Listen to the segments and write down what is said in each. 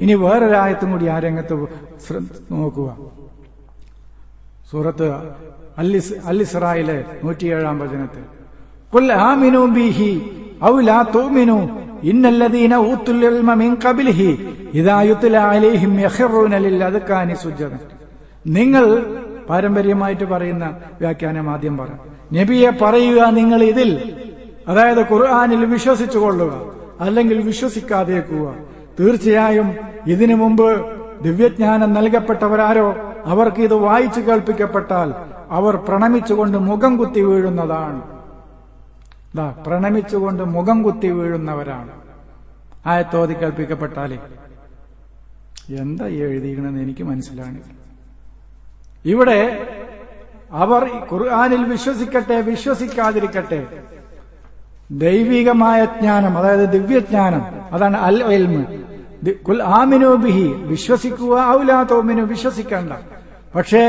ഇനി വേറൊരായത്തും കൂടി ആ രംഗത്ത് നോക്കുക സൂറത്ത് അല്ലിസ് അല്ലിസ്രായിലെ നൂറ്റിയേഴാം വചനത്തിൽ قل آمنوا به أو لا تؤمنوا إن الذين أوتوا العلم من قبله إذا يتلى عليهم يخرون للأذقان سجدا നിങ്ങൾ പാരമ്പര്യമായിട്ട് പറയുന്ന വ്യാഖ്യാനം ആദ്യം പറ നബിയെ പറയുക നിങ്ങൾ ഇതിൽ അതായത് ഖുർആാനിൽ വിശ്വസിച്ചു കൊള്ളുക അല്ലെങ്കിൽ വിശ്വസിക്കാതേക്കുക തീർച്ചയായും ഇതിനു മുമ്പ് ദിവ്യജ്ഞാനം നൽകപ്പെട്ടവരാരോ അവർക്ക് ഇത് വായിച്ചു കേൾപ്പിക്കപ്പെട്ടാൽ അവർ പ്രണമിച്ചുകൊണ്ട് മുഖം കുത്തി വീഴുന്നതാണ് ദാ പ്രണമിച്ചുകൊണ്ട് മുഖം കുത്തി വീഴുന്നവരാണ് ആയത്തോതി കേൾപ്പിക്കപ്പെട്ടാലേ എന്താ ഈ എഴുതിയിരിക്കണമെന്ന് എനിക്ക് മനസ്സിലാണില്ല ഇവിടെ അവർ ഖുർആാനിൽ വിശ്വസിക്കട്ടെ വിശ്വസിക്കാതിരിക്കട്ടെ ദൈവികമായ ജ്ഞാനം അതായത് ദിവ്യജ്ഞാനം അതാണ് അൽ എൽമ് കുൽ ആമിനോ ബിഹി വിശ്വസിക്കുക ഔലാത്തോമിനു വിശ്വസിക്കണ്ട പക്ഷേ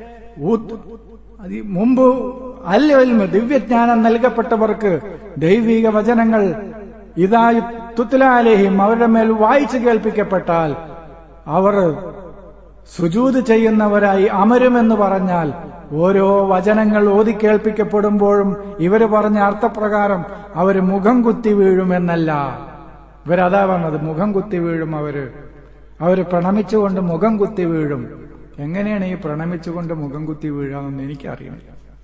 മുമ്പ് അൽ എൽമ് ദിവ്യജ്ഞാനം നൽകപ്പെട്ടവർക്ക് ദൈവിക വചനങ്ങൾ ഇതായി തുത്തലാലേഹിം അവരുടെ മേൽ വായിച്ചു കേൾപ്പിക്കപ്പെട്ടാൽ അവർ സുജൂത് ചെയ്യുന്നവരായി അമരുമെന്ന് പറഞ്ഞാൽ ഓരോ വചനങ്ങൾ ഓതി കേൾപ്പിക്കപ്പെടുമ്പോഴും ഇവര് പറഞ്ഞ അർത്ഥപ്രകാരം അവര് മുഖം കുത്തി വീഴുമെന്നല്ല ഇവരതാ പറഞ്ഞത് മുഖം കുത്തി വീഴും അവര് അവര് പ്രണമിച്ചുകൊണ്ട് മുഖം കുത്തി വീഴും എങ്ങനെയാണ് ഈ പ്രണമിച്ചുകൊണ്ട് മുഖം കുത്തി വീഴാന്നൊന്നും എനിക്കറിയണില്ല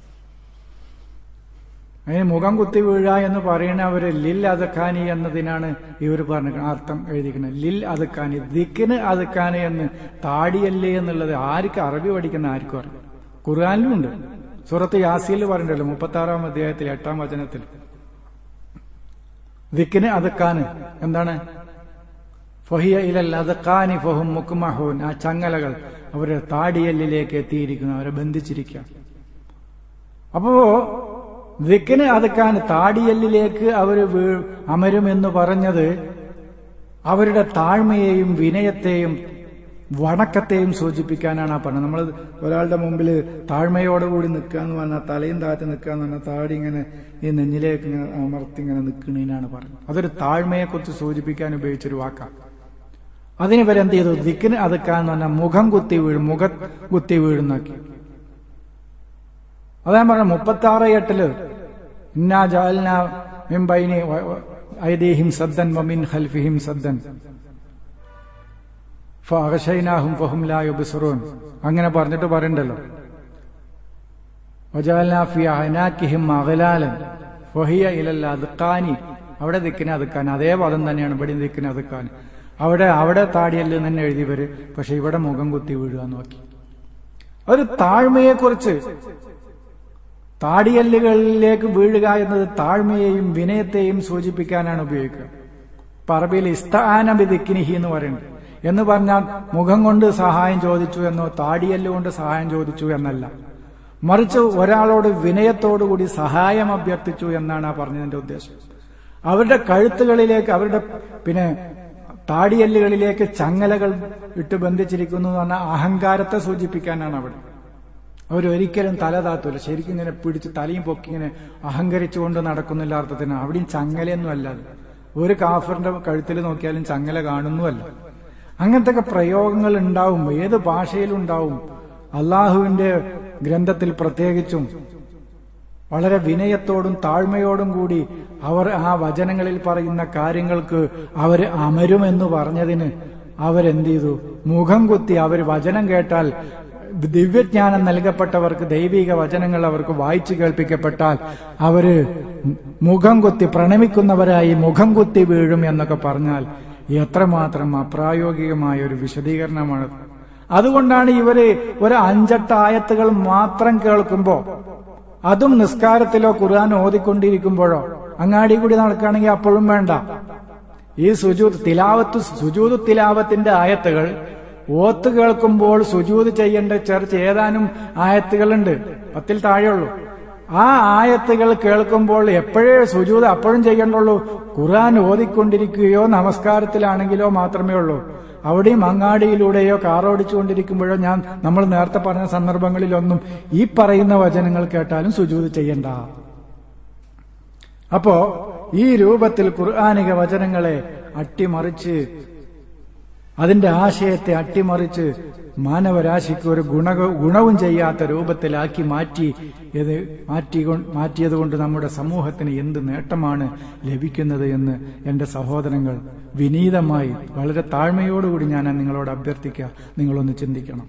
അതിന് മുഖം കുത്തി വീഴ എന്ന് പറയുന്ന അവര് ലിൽ അദഖാനി എന്നതിനാണ് ഇവർ പറഞ്ഞ അർത്ഥം എഴുതിക്കുന്നത് ലിൽ അദഖാനി ദിക്കിന് അദഖാനി എന്ന് താടിയല്ലേ എന്നുള്ളത് ആർക്ക് അറബി പഠിക്കുന്ന ആർക്കും അറിയാം ഖുർആാനിലും ഉണ്ട് സൂറത്ത് യാസിയിൽ പറഞ്ഞിട്ടല്ലോ മുപ്പത്തി ആറാം അധ്യായത്തിൽ എട്ടാം വചനത്തിൽ ദിക്കിന് അദക്കാന് എന്താണ് ഫഹിയ ഇലൽ അദക്കാനി ഫഹും മുക്കുമഹൂൻ ആ ചങ്ങലകൾ അവരുടെ താടിയല്ലിലേക്ക് എത്തിയിരിക്കുന്നു അവരെ ബന്ധിച്ചിരിക്കുക അപ്പോ ദിക്കിന് അതക്കാൻ താടിയല്ലിലേക്ക് അവർ അമരുമെന്ന് പറഞ്ഞത് അവരുടെ താഴ്മയെയും വിനയത്തെയും വണക്കത്തെയും സൂചിപ്പിക്കാനാണ് ആ പറഞ്ഞത് നമ്മൾ ഒരാളുടെ മുമ്പിൽ താഴ്മയോടുകൂടി നിൽക്കുക എന്ന് പറഞ്ഞാൽ തലയും താഴ്ത്തി നിൽക്കുക എന്ന് പറഞ്ഞാൽ താടി ഇങ്ങനെ ഈ നെഞ്ഞിലേക്ക് ഇങ്ങനെ അമർത്തി ഇങ്ങനെ നിൽക്കുന്നതിനാണ് പറഞ്ഞത് അതൊരു താഴ്മയെക്കുറിച്ച് സൂചിപ്പിക്കാൻ ഉപയോഗിച്ചൊരു വാക്കാണ് അതിന് വരെ എന്ത് ചെയ്തു ദിക്കിന് അതക്കാന്ന് പറഞ്ഞാൽ മുഖം കുത്തി വീഴും മുഖ കുത്തി വീഴുന്നാക്കി അതാ പറഞ്ഞ മുപ്പത്തി ആറ് എട്ടില് ഇന്നാ ജാലിന മിംബൈനി ഐദീഹിം സദ്ദൻ വമിൻ ഖൽഫിഹിം സദ്ദൻ ഫഅഗ്ശൈനാഹും ഫഹും ലാ യുബ്സിറൂൻ അങ്ങനെ പറഞ്ഞിട്ട് പറയണ്ടല്ലോ വജാൽനാ ഫി അനാക്കിഹിം അഗ്ലാലൻ ഫഹിയ ഇലൽ അദ്ഖാനി അവിടെ ദിക്കിനെ അതുക്കാൻ അതേ പദം തന്നെയാണ് ഇവിടെ ദിക്കിനെ അതുക്കാൻ അവിടെ അവിടെ താടിയല്ല് തന്നെ എഴുതിയവര് പക്ഷെ ഇവിടെ മുഖം കുത്തി വീഴുക നോക്കി ഒരു താഴ്മയെക്കുറിച്ച് താടിയല്ലുകളിലേക്ക് വീഴുക എന്നത് താഴ്മയെയും വിനയത്തെയും സൂചിപ്പിക്കാനാണ് ഉപയോഗിക്കുക പറബിയിൽ ഇസ്താനബി ദിക്കിനിഹി എന്ന് പറയുന്നത് എന്ന് പറഞ്ഞാൽ മുഖം കൊണ്ട് സഹായം ചോദിച്ചു എന്നോ താടിയല്ല് കൊണ്ട് സഹായം ചോദിച്ചു എന്നല്ല മറിച്ച് ഒരാളോട് വിനയത്തോടുകൂടി സഹായം അഭ്യർത്ഥിച്ചു എന്നാണ് ആ പറഞ്ഞതിന്റെ ഉദ്ദേശം അവരുടെ കഴുത്തുകളിലേക്ക് അവരുടെ പിന്നെ താടിയല്ലുകളിലേക്ക് ചങ്ങലകൾ ഇട്ട് ബന്ധിച്ചിരിക്കുന്നു എന്ന് പറഞ്ഞാൽ അഹങ്കാരത്തെ സൂചിപ്പിക്കാനാണ് അവിടെ അവരൊരിക്കലും തല താത്തൂല ശരിക്കും ഇങ്ങനെ പിടിച്ച് തലയും പൊക്കി ഇങ്ങനെ അഹങ്കരിച്ചുകൊണ്ട് നടക്കുന്നില്ല അർത്ഥത്തിന് അവിടെയും ചങ്ങലയൊന്നും അല്ലാതെ ഒരു കാഫറിന്റെ കഴുത്തിൽ നോക്കിയാലും ചങ്ങല കാണുന്നുമല്ല അങ്ങനത്തെ ഒക്കെ പ്രയോഗങ്ങൾ ഉണ്ടാവും ഏത് ഭാഷയിലുണ്ടാവും അള്ളാഹുവിന്റെ ഗ്രന്ഥത്തിൽ പ്രത്യേകിച്ചും വളരെ വിനയത്തോടും താഴ്മയോടും കൂടി അവർ ആ വചനങ്ങളിൽ പറയുന്ന കാര്യങ്ങൾക്ക് അവർ അമരുമെന്ന് പറഞ്ഞതിന് അവരെന്ത് ചെയ്തു മുഖം കുത്തി അവർ വചനം കേട്ടാൽ ദിവ്യജ്ഞാനം നൽകപ്പെട്ടവർക്ക് ദൈവിക വചനങ്ങൾ അവർക്ക് വായിച്ചു കേൾപ്പിക്കപ്പെട്ടാൽ അവര് മുഖം കുത്തി പ്രണമിക്കുന്നവരായി മുഖം കുത്തി വീഴും എന്നൊക്കെ പറഞ്ഞാൽ എത്രമാത്രം അപ്രായോഗികമായ ഒരു വിശദീകരണമാണ് അതുകൊണ്ടാണ് ഇവര് ഒരു അഞ്ചെട്ട് ആയത്തുകൾ മാത്രം കേൾക്കുമ്പോ അതും നിസ്കാരത്തിലോ ഖുർആൻ ഓതിക്കൊണ്ടിരിക്കുമ്പോഴോ അങ്ങാടി കൂടി നടക്കുകയാണെങ്കിൽ അപ്പോഴും വേണ്ട ഈ സുജൂത് തിലാവത്ത് സുജൂത് തിലാവത്തിന്റെ ആയത്തുകൾ ഓത്ത് കേൾക്കുമ്പോൾ സുജൂത് ചെയ്യേണ്ട ചെറിച്ച് ഏതാനും ആയത്തുകളുണ്ട് പത്തിൽ താഴെയുള്ളൂ ആ ആയത്തുകൾ കേൾക്കുമ്പോൾ എപ്പോഴേ സുജൂത് അപ്പോഴും ചെയ്യണ്ടുള്ളൂ ഖുർആൻ ഓതിക്കൊണ്ടിരിക്കുകയോ നമസ്കാരത്തിലാണെങ്കിലോ മാത്രമേ ഉള്ളൂ അവിടെയും അങ്ങാടിയിലൂടെയോ കാറോടിച്ചുകൊണ്ടിരിക്കുമ്പോഴോ ഞാൻ നമ്മൾ നേരത്തെ പറഞ്ഞ സന്ദർഭങ്ങളിലൊന്നും ഈ പറയുന്ന വചനങ്ങൾ കേട്ടാലും സുജൂത് ചെയ്യണ്ട അപ്പോ ഈ രൂപത്തിൽ ഖുർആാനിക വചനങ്ങളെ അട്ടിമറിച്ച് അതിന്റെ ആശയത്തെ അട്ടിമറിച്ച് മാനവരാശിക്ക് ഒരു ഗുണ ഗുണവും ചെയ്യാത്ത രൂപത്തിലാക്കി മാറ്റി ഇത് മാറ്റി മാറ്റിയതുകൊണ്ട് നമ്മുടെ സമൂഹത്തിന് എന്ത് നേട്ടമാണ് ലഭിക്കുന്നത് എന്ന് എന്റെ സഹോദരങ്ങൾ വിനീതമായി വളരെ താഴ്മയോടുകൂടി ഞാൻ നിങ്ങളോട് അഭ്യർത്ഥിക്കുക നിങ്ങളൊന്ന് ചിന്തിക്കണം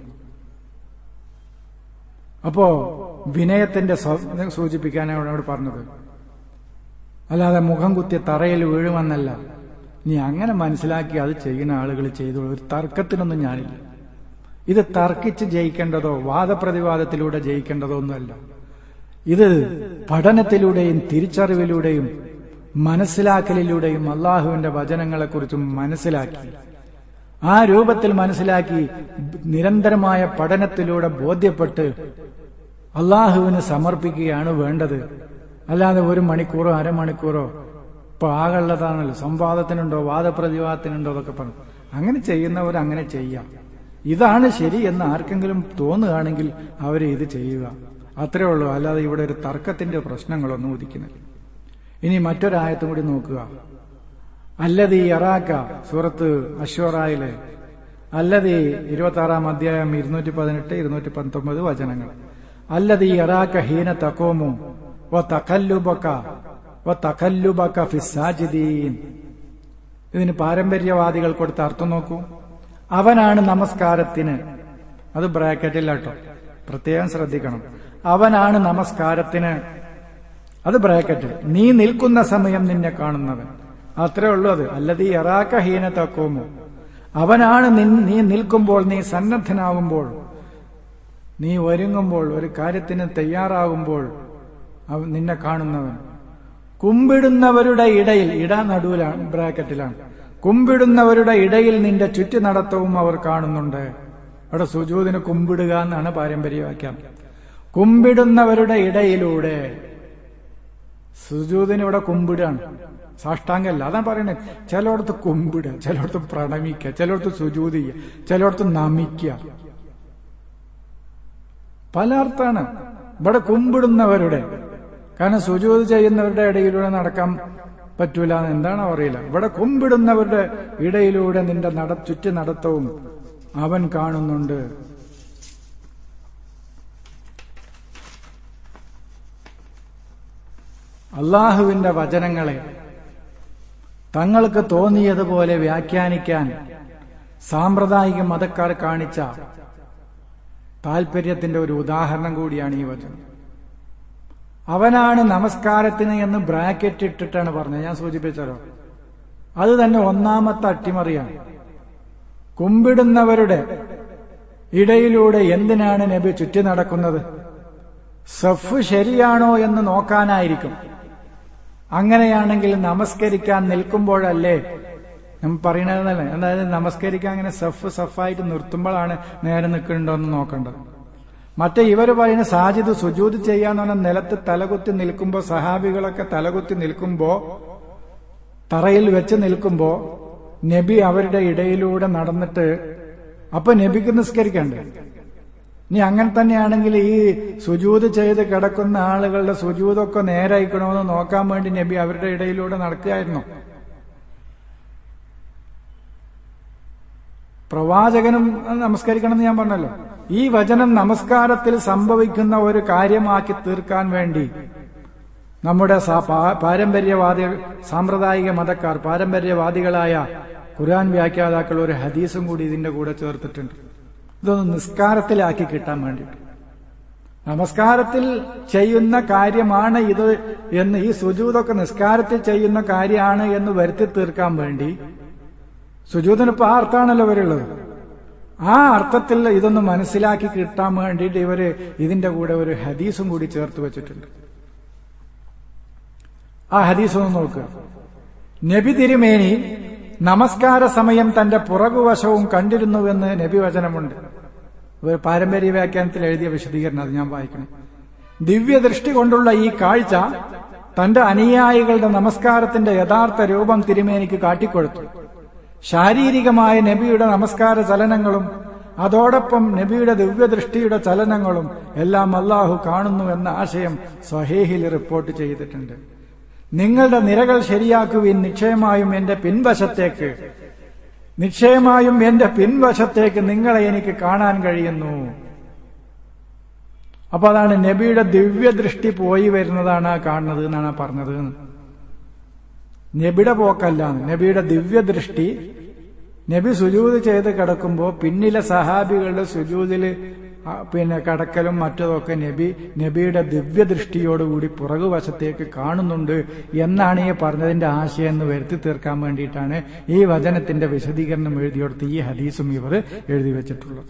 അപ്പോ വിനയത്തിന്റെ സൂചിപ്പിക്കാനാണ് അവിടെ പറഞ്ഞത് അല്ലാതെ മുഖം കുത്തി തറയിൽ വീഴുമെന്നല്ല നീ അങ്ങനെ മനസ്സിലാക്കി അത് ചെയ്യുന്ന ആളുകൾ ചെയ്തു ഒരു തർക്കത്തിനൊന്നും ഞാനില്ല ഇത് തർക്കിച്ച് ജയിക്കേണ്ടതോ വാദപ്രതിവാദത്തിലൂടെ ജയിക്കേണ്ടതോ ഒന്നുമല്ല ഇത് പഠനത്തിലൂടെയും തിരിച്ചറിവിലൂടെയും മനസ്സിലാക്കലിലൂടെയും അള്ളാഹുവിന്റെ വചനങ്ങളെക്കുറിച്ചും മനസ്സിലാക്കി ആ രൂപത്തിൽ മനസ്സിലാക്കി നിരന്തരമായ പഠനത്തിലൂടെ ബോധ്യപ്പെട്ട് അള്ളാഹുവിന് സമർപ്പിക്കുകയാണ് വേണ്ടത് അല്ലാതെ ഒരു മണിക്കൂറോ അരമണിക്കൂറോ ഇപ്പൊ ആകെയുള്ളതാണല്ലോ സംവാദത്തിനുണ്ടോ വാദപ്രതിവാദത്തിനുണ്ടോ എന്നൊക്കെ പറഞ്ഞു അങ്ങനെ ചെയ്യുന്നവർ അങ്ങനെ ചെയ്യാം ഇതാണ് ശരി എന്ന് ആർക്കെങ്കിലും തോന്നുകയാണെങ്കിൽ അവർ ഇത് ചെയ്യുക അത്രേ ഉള്ളൂ അല്ലാതെ ഇവിടെ ഒരു തർക്കത്തിന്റെ പ്രശ്നങ്ങളൊന്നും ഉദിക്കുന്നില്ല ഇനി മറ്റൊരായത്തും കൂടി നോക്കുക അല്ലതി അറാക്ക സൂറത്ത് അശ്വറായിലെ അല്ലതി ഇരുപത്തി ആറാം അധ്യായം ഇരുന്നൂറ്റി പതിനെട്ട് ഇരുന്നൂറ്റി പത്തൊമ്പത് വചനങ്ങൾ അല്ലതി അറാക്ക ഹീന തക്കോമു ഓ തക്കല്ലുബക്ക ഓ തക്കല്ലുബക്ക ഫിസാജിദീൻ ഇതിന് പാരമ്പര്യവാദികൾ കൊടുത്ത അർത്ഥം നോക്കൂ അവനാണ് നമസ്കാരത്തിന് അത് ബ്രാക്കറ്റിലാട്ടോ പ്രത്യേകം ശ്രദ്ധിക്കണം അവനാണ് നമസ്കാരത്തിന് അത് ബ്രാക്കറ്റ് നീ നിൽക്കുന്ന സമയം നിന്നെ കാണുന്നവൻ അത്രേ ഉള്ളൂ അത് അല്ലത് ഈ എറാക്ക ഹീനത്തക്കോമോ അവനാണ് നീ നിൽക്കുമ്പോൾ നീ സന്നദ്ധനാകുമ്പോൾ നീ ഒരുങ്ങുമ്പോൾ ഒരു കാര്യത്തിന് തയ്യാറാകുമ്പോൾ നിന്നെ കാണുന്നവൻ കുമ്പിടുന്നവരുടെ ഇടയിൽ ഇട നടുവിലാണ് ബ്രാക്കറ്റിലാണ് കുമ്പിടുന്നവരുടെ ഇടയിൽ നിന്റെ ചുറ്റി നടത്തവും അവർ കാണുന്നുണ്ട് അവിടെ സുജൂതിന് കുമ്പിടുക എന്നാണ് പാരമ്പര്യവാക്യം കുമ്പിടുന്നവരുടെ ഇടയിലൂടെ സുജൂതിന് ഇവിടെ കുമ്പിടാണ് സാഷ്ടാംഗല്ല അതാ പറയണത് ചിലയിടത്ത് കുമ്പിടുക ചിലയിടത്ത് പ്രണമിക്കുക ചിലയിടത്ത് സുജൂതി ചിലയിടത്ത് നമിക്കുക പല അർത്ഥാണ് ഇവിടെ കുമ്പിടുന്നവരുടെ കാരണം സുജൂത് ചെയ്യുന്നവരുടെ ഇടയിലൂടെ നടക്കാൻ പറ്റൂല എന്താണ് അറിയില്ല ഇവിടെ കുമ്പിടുന്നവരുടെ ഇടയിലൂടെ നിന്റെ നട ചുറ്റി നടത്തവും അവൻ കാണുന്നുണ്ട് അള്ളാഹുവിന്റെ വചനങ്ങളെ തങ്ങൾക്ക് തോന്നിയതുപോലെ വ്യാഖ്യാനിക്കാൻ സാമ്പ്രദായിക മതക്കാർ കാണിച്ച താൽപര്യത്തിന്റെ ഒരു ഉദാഹരണം കൂടിയാണ് ഈ വചനം അവനാണ് നമസ്കാരത്തിന് എന്ന് ബ്രാക്കറ്റ് ഇട്ടിട്ടാണ് പറഞ്ഞത് ഞാൻ സൂചിപ്പിച്ചല്ലോ അത് തന്നെ ഒന്നാമത്തെ അട്ടിമറിയാണ് കുമ്പിടുന്നവരുടെ ഇടയിലൂടെ എന്തിനാണ് നബി ചുറ്റി നടക്കുന്നത് സഫ് ശരിയാണോ എന്ന് നോക്കാനായിരിക്കും അങ്ങനെയാണെങ്കിൽ നമസ്കരിക്കാൻ നിൽക്കുമ്പോഴല്ലേ നമ്മൾ പറയണതല്ലേ അതായത് നമസ്കരിക്കാൻ അങ്ങനെ സഫ് സഫായിട്ട് നിർത്തുമ്പോഴാണ് നേരെ നിൽക്കുന്നുണ്ടോ എന്ന് നോക്കേണ്ടത് മറ്റേ ഇവർ പറയുന്ന സാജിദ് സുജൂത് ചെയ്യാന്ന് പറഞ്ഞാൽ നിലത്ത് തലകുത്തി നിൽക്കുമ്പോ സഹാബികളൊക്കെ തലകുത്തി നിൽക്കുമ്പോ തറയിൽ വെച്ച് നിൽക്കുമ്പോ നബി അവരുടെ ഇടയിലൂടെ നടന്നിട്ട് അപ്പൊ നബിക്ക് നിസ്കരിക്കണ്ടേ ഇനി അങ്ങനെ തന്നെയാണെങ്കിൽ ഈ സുജൂത് ചെയ്ത് കിടക്കുന്ന ആളുകളുടെ സുജൂതൊക്കെ നേരായിക്കണമെന്ന് നോക്കാൻ വേണ്ടി നബി അവരുടെ ഇടയിലൂടെ നടക്കുകയായിരുന്നു പ്രവാചകനും നമസ്കരിക്കണം എന്ന് ഞാൻ പറഞ്ഞല്ലോ ഈ വചനം നമസ്കാരത്തിൽ സംഭവിക്കുന്ന ഒരു കാര്യമാക്കി തീർക്കാൻ വേണ്ടി നമ്മുടെ പാരമ്പര്യവാദി സാമ്പ്രദായിക മതക്കാർ പാരമ്പര്യവാദികളായ ഖുർആൻ വ്യാഖ്യാതാക്കൾ ഒരു ഹദീസും കൂടി ഇതിന്റെ കൂടെ ചേർത്തിട്ടുണ്ട് ഇതൊന്ന് നിസ്കാരത്തിലാക്കി കിട്ടാൻ വേണ്ടിയിട്ട് നമസ്കാരത്തിൽ ചെയ്യുന്ന കാര്യമാണ് ഇത് എന്ന് ഈ സുജൂതൊക്കെ നിസ്കാരത്തിൽ ചെയ്യുന്ന കാര്യമാണ് എന്ന് വരുത്തി തീർക്കാൻ വേണ്ടി സുജൂതിന് ഇപ്പൊ ആ അർത്ഥമാണല്ലോ ഇവരുള്ളത് ആ അർത്ഥത്തിൽ ഇതൊന്ന് മനസ്സിലാക്കി കിട്ടാൻ വേണ്ടിയിട്ട് ഇവര് ഇതിന്റെ കൂടെ ഒരു ഹദീസും കൂടി ചേർത്ത് വെച്ചിട്ടുണ്ട് ആ ഹദീസ് ഒന്ന് നോക്കുക നബി തിരുമേനി നമസ്കാര സമയം തന്റെ പുറകുവശവും കണ്ടിരുന്നുവെന്ന് നബി വചനമുണ്ട് ഒരു പാരമ്പര്യ വ്യാഖ്യാനത്തിൽ എഴുതിയ വിശദീകരണം അത് ഞാൻ വായിക്കണം ദിവ്യദൃഷ്ടി കൊണ്ടുള്ള ഈ കാഴ്ച തന്റെ അനുയായികളുടെ നമസ്കാരത്തിന്റെ യഥാർത്ഥ രൂപം തിരുമേനിക്ക് കാട്ടിക്കൊടുത്തു ശാരീരികമായ നബിയുടെ നമസ്കാര ചലനങ്ങളും അതോടൊപ്പം നബിയുടെ ദിവ്യദൃഷ്ടിയുടെ ചലനങ്ങളും എല്ലാം അള്ളാഹു കാണുന്നു എന്ന ആശയം സ്വഹേഹിൽ റിപ്പോർട്ട് ചെയ്തിട്ടുണ്ട് നിങ്ങളുടെ നിരകൾ ശരിയാക്കുവിൻ നിശ്ചയമായും എന്റെ പിൻവശത്തേക്ക് നിശ്ചയമായും എന്റെ പിൻവശത്തേക്ക് നിങ്ങളെ എനിക്ക് കാണാൻ കഴിയുന്നു അപ്പൊ അതാണ് നബിയുടെ ദിവ്യദൃഷ്ടി പോയി വരുന്നതാണ് ആ കാണുന്നത് എന്നാണ് പറഞ്ഞത് നബിയുടെ പോക്കല്ല നബിയുടെ ദിവ്യദൃഷ്ടി നബി സുജൂത് ചെയ്ത് കിടക്കുമ്പോൾ പിന്നിലെ സഹാബികളുടെ സുജൂതില് പിന്നെ കടക്കലും മറ്റതൊക്കെ നബി നബിയുടെ ദിവ്യദൃഷ്ടിയോടുകൂടി പുറകുവശത്തേക്ക് കാണുന്നുണ്ട് എന്നാണ് ഈ പറഞ്ഞതിന്റെ ആശയം എന്ന് വരുത്തി തീർക്കാൻ വേണ്ടിയിട്ടാണ് ഈ വചനത്തിന്റെ വിശദീകരണം എഴുതിയെടുത്ത് ഈ ഹദീസും ഇവർ എഴുതി വെച്ചിട്ടുള്ളത്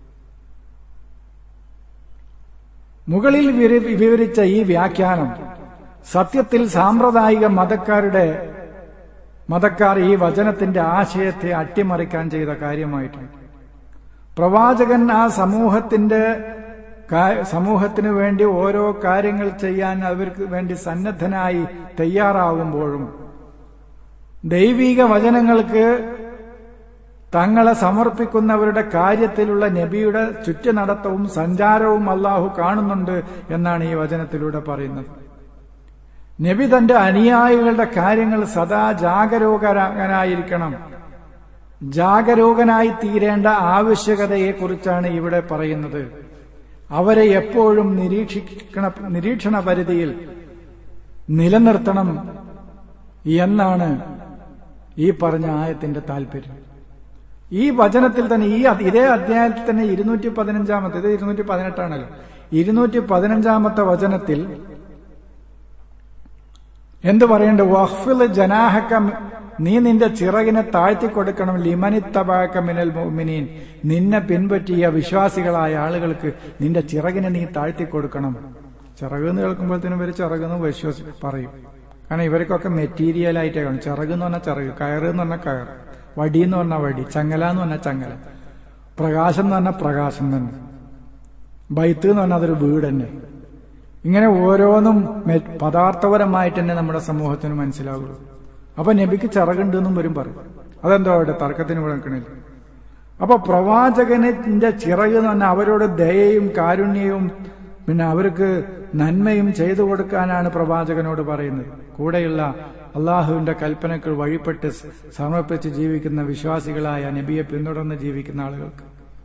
മുകളിൽ വിവരിച്ച ഈ വ്യാഖ്യാനം സത്യത്തിൽ സാമ്പ്രദായിക മതക്കാരുടെ മതക്കാർ ഈ വചനത്തിന്റെ ആശയത്തെ അട്ടിമറിക്കാൻ ചെയ്ത കാര്യമായിട്ടുണ്ട് പ്രവാചകൻ ആ സമൂഹത്തിന്റെ സമൂഹത്തിന് വേണ്ടി ഓരോ കാര്യങ്ങൾ ചെയ്യാൻ അവർക്ക് വേണ്ടി സന്നദ്ധനായി തയ്യാറാവുമ്പോഴും ദൈവിക വചനങ്ങൾക്ക് തങ്ങളെ സമർപ്പിക്കുന്നവരുടെ കാര്യത്തിലുള്ള നബിയുടെ ചുറ്റുനടത്തവും സഞ്ചാരവും അള്ളാഹു കാണുന്നുണ്ട് എന്നാണ് ഈ വചനത്തിലൂടെ പറയുന്നത് നബി തന്റെ അനുയായികളുടെ കാര്യങ്ങൾ സദാ ജാഗരൂകനായിരിക്കണം ജാഗരൂകനായി തീരേണ്ട ആവശ്യകതയെക്കുറിച്ചാണ് ഇവിടെ പറയുന്നത് അവരെ എപ്പോഴും നിരീക്ഷിക്കണ നിരീക്ഷണ പരിധിയിൽ നിലനിർത്തണം എന്നാണ് ഈ പറഞ്ഞ ആയത്തിന്റെ താല്പര്യം ഈ വചനത്തിൽ തന്നെ ഈ ഇതേ അധ്യായത്തിൽ തന്നെ ഇരുന്നൂറ്റി പതിനഞ്ചാമത്തെ ഇത് ഇരുന്നൂറ്റി പതിനെട്ടാണല്ലോ ഇരുന്നൂറ്റി പതിനഞ്ചാമത്തെ വചനത്തിൽ എന്ത് പറയണ്ട വഹ്ഫിൽ ജനാഹക്ക നീ നിന്റെ ചിറകിനെ താഴ്ത്തി കൊടുക്കണം ലിമനിത്തബാക്ക മിനൽ മോമിനീൻ നിന്നെ പിൻപറ്റിയ വിശ്വാസികളായ ആളുകൾക്ക് നിന്റെ ചിറകിനെ നീ താഴ്ത്തി കൊടുക്കണം ചിറക് എന്ന് കേൾക്കുമ്പോഴത്തേനും ഇവർ ചിറകെന്ന് വിശ്വസി പറയും കാരണം ഇവർക്കൊക്കെ മെറ്റീരിയൽ ആയിട്ടേ കാണും ചിറക് എന്ന് പറഞ്ഞാൽ ചിറക് കയറ് എന്ന് പറഞ്ഞാൽ കയർ വടി എന്ന് പറഞ്ഞാൽ വടി ചങ്ങല എന്ന് പറഞ്ഞാൽ ചങ്ങല പ്രകാശം എന്ന് പറഞ്ഞാൽ പ്രകാശം തന്നെ ബൈത്ത് എന്ന് പറഞ്ഞാൽ അതൊരു വീട് തന്നെ ഇങ്ങനെ ഓരോന്നും പദാർത്ഥപരമായിട്ട് തന്നെ നമ്മുടെ സമൂഹത്തിന് മനസ്സിലാകുള്ളൂ അപ്പൊ നബിക്ക് ചിറകുണ്ട് എന്നും വരും പറയും അതെന്തോ അവിടെ തർക്കത്തിന് വിളക്കണില്ല അപ്പൊ പ്രവാചകന്റെ ചിറക് എന്ന് പറഞ്ഞാൽ അവരോട് ദയയും കാരുണ്യവും പിന്നെ അവർക്ക് നന്മയും ചെയ്തു കൊടുക്കാനാണ് പ്രവാചകനോട് പറയുന്നത് കൂടെയുള്ള അള്ളാഹുവിന്റെ കൽപ്പനകൾ വഴിപ്പെട്ട് സമർപ്പിച്ച് ജീവിക്കുന്ന വിശ്വാസികളായ നബിയെ പിന്തുടർന്ന് ജീവിക്കുന്ന ആളുകൾക്ക്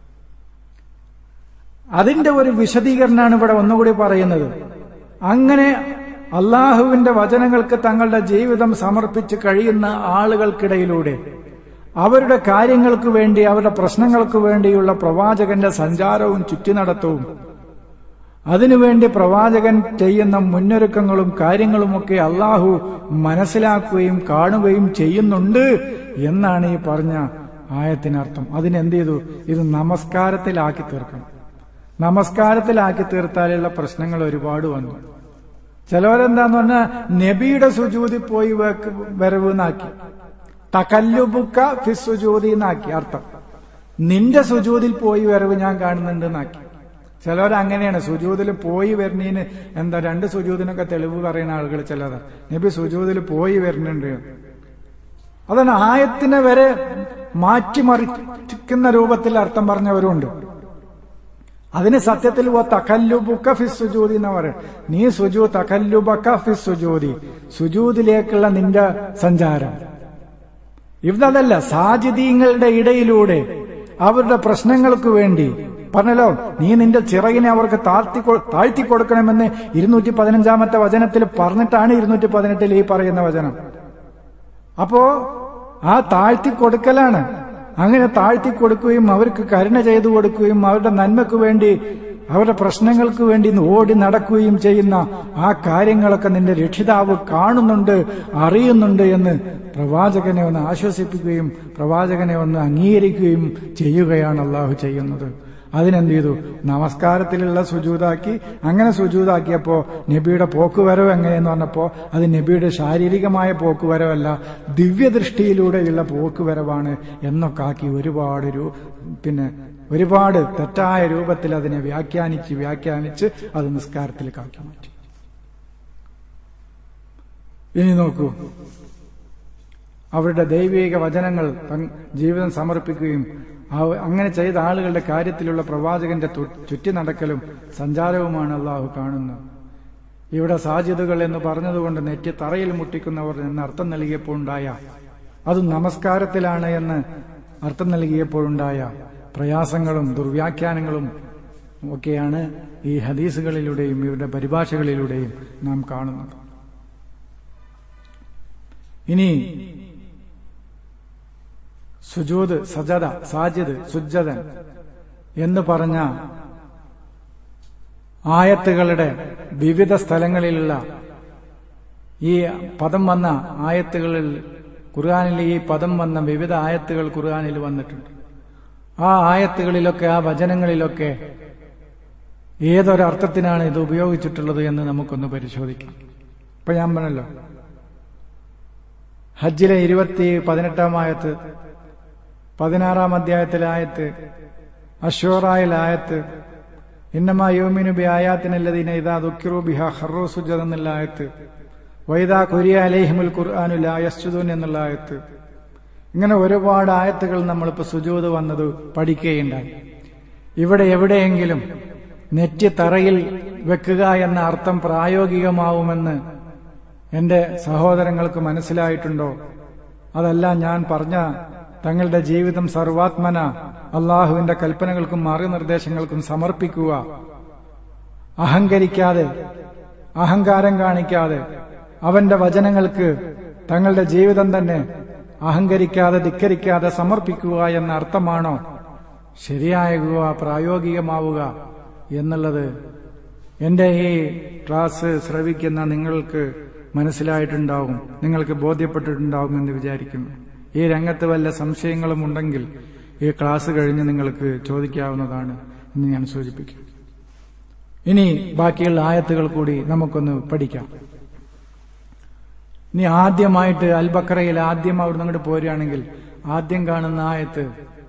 അതിന്റെ ഒരു വിശദീകരണമാണ് ഇവിടെ ഒന്നുകൂടി പറയുന്നത് അങ്ങനെ അള്ളാഹുവിന്റെ വചനങ്ങൾക്ക് തങ്ങളുടെ ജീവിതം സമർപ്പിച്ച് കഴിയുന്ന ആളുകൾക്കിടയിലൂടെ അവരുടെ കാര്യങ്ങൾക്ക് വേണ്ടി അവരുടെ പ്രശ്നങ്ങൾക്ക് വേണ്ടിയുള്ള പ്രവാചകന്റെ സഞ്ചാരവും ചുറ്റിനടത്തവും അതിനുവേണ്ടി പ്രവാചകൻ ചെയ്യുന്ന മുന്നൊരുക്കങ്ങളും കാര്യങ്ങളുമൊക്കെ അള്ളാഹു മനസ്സിലാക്കുകയും കാണുകയും ചെയ്യുന്നുണ്ട് എന്നാണ് ഈ പറഞ്ഞ ആയത്തിനർത്ഥം അതിനെന്ത് ചെയ്തു ഇത് നമസ്കാരത്തിലാക്കി തീർക്കണം നമസ്കാരത്തിലാക്കി തീർത്താലുള്ള പ്രശ്നങ്ങൾ ഒരുപാട് വന്നു ചിലവരെന്താന്ന് പറഞ്ഞാൽ നബിയുടെ സുജൂതി പോയി വരവ് എന്നാക്കി തകല്ലുബുക്ക ഫിസുജൂതി എന്നാക്കി അർത്ഥം നിന്റെ സുജൂതിൽ പോയി വരവ് ഞാൻ കാണുന്നുണ്ട് എന്നാക്കി ചിലവർ അങ്ങനെയാണ് സുജൂതിൽ പോയി വരുന്നതിന് എന്താ രണ്ട് സുജൂതിനൊക്കെ തെളിവ് പറയുന്ന ആളുകൾ ചിലതാ നബി സുജൂതിൽ പോയി വരുന്നുണ്ട് അതാണ് ആയത്തിനെ വരെ മാറ്റിമറിക്കുന്ന രൂപത്തിൽ അർത്ഥം പറഞ്ഞവരുണ്ട് അതിന് സത്യത്തിൽ തകല്ലുബുക്ക ഫിസുജൂതി എന്ന് പറയും നീ സുജു തകല്ലുബക്ക ഫിസുജൂതി സുജൂതിലേക്കുള്ള നിന്റെ സഞ്ചാരം ഇതല്ല സാജിദീങ്ങളുടെ ഇടയിലൂടെ അവരുടെ പ്രശ്നങ്ങൾക്ക് വേണ്ടി പറഞ്ഞല്ലോ നീ നിന്റെ ചിറകിനെ അവർക്ക് താഴ്ത്തി താഴ്ത്തി കൊടുക്കണമെന്ന് ഇരുന്നൂറ്റി പതിനഞ്ചാമത്തെ വചനത്തിൽ പറഞ്ഞിട്ടാണ് ഇരുന്നൂറ്റി പതിനെട്ടിൽ ഈ പറയുന്ന വചനം അപ്പോ ആ താഴ്ത്തി കൊടുക്കലാണ് അങ്ങനെ താഴ്ത്തി കൊടുക്കുകയും അവർക്ക് കരുണ ചെയ്തു കൊടുക്കുകയും അവരുടെ നന്മയ്ക്ക് വേണ്ടി അവരുടെ പ്രശ്നങ്ങൾക്ക് വേണ്ടി ഓടി നടക്കുകയും ചെയ്യുന്ന ആ കാര്യങ്ങളൊക്കെ നിന്റെ രക്ഷിതാവ് കാണുന്നുണ്ട് അറിയുന്നുണ്ട് എന്ന് പ്രവാചകനെ ഒന്ന് ആശ്വസിപ്പിക്കുകയും പ്രവാചകനെ ഒന്ന് അംഗീകരിക്കുകയും ചെയ്യുകയാണ് അള്ളാഹു ചെയ്യുന്നത് അതിനെന്ത് ചെയ്തു നമസ്കാരത്തിലുള്ള സുജൂതാക്കി അങ്ങനെ സുജൂതാക്കിയപ്പോ നബിയുടെ പോക്കുവരവ് എങ്ങനെയെന്ന് പറഞ്ഞപ്പോ അത് നബിയുടെ ശാരീരികമായ പോക്കുവരവല്ല ദിവ്യദൃഷ്ടിയിലൂടെയുള്ള പോക്കുവരവാണ് എന്നൊക്കെ ആക്കി ഒരുപാട് ഒരു പിന്നെ ഒരുപാട് തെറ്റായ രൂപത്തിൽ അതിനെ വ്യാഖ്യാനിച്ച് വ്യാഖ്യാനിച്ച് അത് നിസ്കാരത്തിലേക്ക് ആക്കി മാറ്റി ഇനി നോക്കൂ അവരുടെ ദൈവിക വചനങ്ങൾ ജീവിതം സമർപ്പിക്കുകയും അങ്ങനെ ചെയ്ത ആളുകളുടെ കാര്യത്തിലുള്ള പ്രവാചകന്റെ ചുറ്റി നടക്കലും സഞ്ചാരവുമാണ് അള്ളാഹു കാണുന്നത് ഇവിടെ സാധ്യതകൾ എന്ന് പറഞ്ഞതുകൊണ്ട് നെറ്റി തറയിൽ മുട്ടിക്കുന്നവർ എന്ന് അർത്ഥം നൽകിയപ്പോൾ ഉണ്ടായ അത് നമസ്കാരത്തിലാണ് എന്ന് അർത്ഥം നൽകിയപ്പോഴുണ്ടായ പ്രയാസങ്ങളും ദുർവ്യാഖ്യാനങ്ങളും ഒക്കെയാണ് ഈ ഹദീസുകളിലൂടെയും ഇവരുടെ പരിഭാഷകളിലൂടെയും നാം കാണുന്നത് ഇനി സുജൂത് സജത സാജിദ് സുജതൻ എന്ന് പറഞ്ഞ ആയത്തുകളുടെ വിവിധ സ്ഥലങ്ങളിലുള്ള ഈ പദം വന്ന ആയത്തുകളിൽ ഖുർആാനിൽ ഈ പദം വന്ന വിവിധ ആയത്തുകൾ ഖുർആാനിൽ വന്നിട്ടുണ്ട് ആ ആയത്തുകളിലൊക്കെ ആ വചനങ്ങളിലൊക്കെ ഏതൊരർത്ഥത്തിനാണ് ഇത് ഉപയോഗിച്ചിട്ടുള്ളത് എന്ന് നമുക്കൊന്ന് പരിശോധിക്കാം ഇപ്പൊ ഞാൻ പറഞ്ഞല്ലോ ഹജ്ജിലെ ഇരുപത്തി പതിനെട്ടാം ആയത്ത് പതിനാറാം അധ്യായത്തിലെ ആയത്ത് അഷോറായിൽ ആയത്ത് ഇന്നമാ യോമിനു ബി ആയാത്തിനല്ലതിന ഇതാ ദുഃഖിറു ബിഹ ഹറോ സുജത് എന്നുള്ള ആയത്ത് വൈദാ കുരിയ അലേഹിമുൽ ഖുർആാനു ലായസ്തുദൂൻ എന്നുള്ള ആയത്ത് ഇങ്ങനെ ഒരുപാട് ആയത്തുകൾ നമ്മളിപ്പോ സുജൂത് വന്നത് പഠിക്കുകയുണ്ടായി ഇവിടെ എവിടെയെങ്കിലും നെറ്റ് തറയിൽ വെക്കുക എന്ന അർത്ഥം പ്രായോഗികമാവുമെന്ന് എന്റെ സഹോദരങ്ങൾക്ക് മനസ്സിലായിട്ടുണ്ടോ അതല്ല ഞാൻ പറഞ്ഞ തങ്ങളുടെ ജീവിതം സർവാത്മന അള്ളാഹുവിന്റെ കൽപ്പനകൾക്കും മാർഗനിർദ്ദേശങ്ങൾക്കും സമർപ്പിക്കുക അഹങ്കരിക്കാതെ അഹങ്കാരം കാണിക്കാതെ അവന്റെ വചനങ്ങൾക്ക് തങ്ങളുടെ ജീവിതം തന്നെ അഹങ്കരിക്കാതെ ധിക്കരിക്കാതെ സമർപ്പിക്കുക എന്ന അർത്ഥമാണോ ശരിയാകുക പ്രായോഗികമാവുക എന്നുള്ളത് എന്റെ ഈ ക്ലാസ് ശ്രവിക്കുന്ന നിങ്ങൾക്ക് മനസ്സിലായിട്ടുണ്ടാവും നിങ്ങൾക്ക് ബോധ്യപ്പെട്ടിട്ടുണ്ടാവും എന്ന് വിചാരിക്കുന്നു ഈ രംഗത്ത് വല്ല സംശയങ്ങളും ഉണ്ടെങ്കിൽ ഈ ക്ലാസ് കഴിഞ്ഞ് നിങ്ങൾക്ക് ചോദിക്കാവുന്നതാണ് എന്ന് ഞാൻ സൂചിപ്പിക്കും ഇനി ബാക്കിയുള്ള ആയത്തുകൾ കൂടി നമുക്കൊന്ന് പഠിക്കാം ഇനി ആദ്യമായിട്ട് അൽബക്കറയിൽ ആദ്യം അവിടെ അങ്ങോട്ട് പോരുകയാണെങ്കിൽ ആദ്യം കാണുന്ന ആയത്ത്